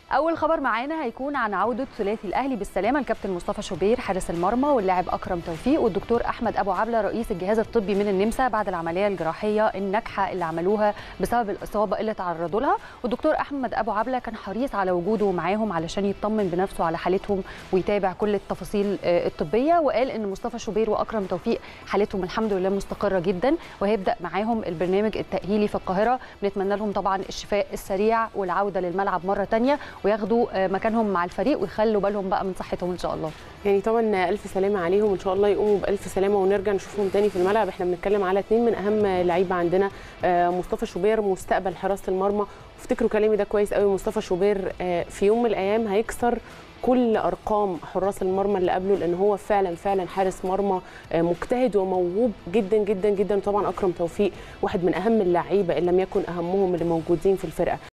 اول خبر معانا هيكون عن عوده ثلاثي الاهلي بالسلامه الكابتن مصطفى شوبير حارس المرمى واللاعب اكرم توفيق والدكتور احمد ابو عبله رئيس الجهاز الطبي من النمسا بعد العمليه الجراحيه الناجحه اللي عملوها بسبب الاصابه اللي تعرضوا لها والدكتور احمد ابو عبله كان حريص على وجوده معاهم علشان يطمن بنفسه على حالتهم ويتابع كل التفاصيل الطبيه وقال ان مصطفى شوبير واكرم توفيق حالتهم الحمد لله مستقره جدا وهيبدا معاهم البرنامج التاهيلي في القاهره بنتمنى لهم طبعا الشفاء السريع والعوده للملعب مره ثانيه وياخدوا مكانهم مع الفريق ويخلوا بالهم بقى من صحتهم ان شاء الله يعني طبعا الف سلامه عليهم ان شاء الله يقوموا بالف سلامه ونرجع نشوفهم تاني في الملعب احنا بنتكلم على اثنين من اهم لعيبه عندنا مصطفى شوبير مستقبل حراسه المرمى وافتكروا كلامي ده كويس قوي مصطفى شوبير في يوم من الايام هيكسر كل ارقام حراس المرمى اللي قبله لان هو فعلا فعلا حارس مرمى مجتهد وموهوب جدا جدا جدا طبعا اكرم توفيق واحد من اهم اللعيبه ان لم يكن اهمهم اللي موجودين في الفرقه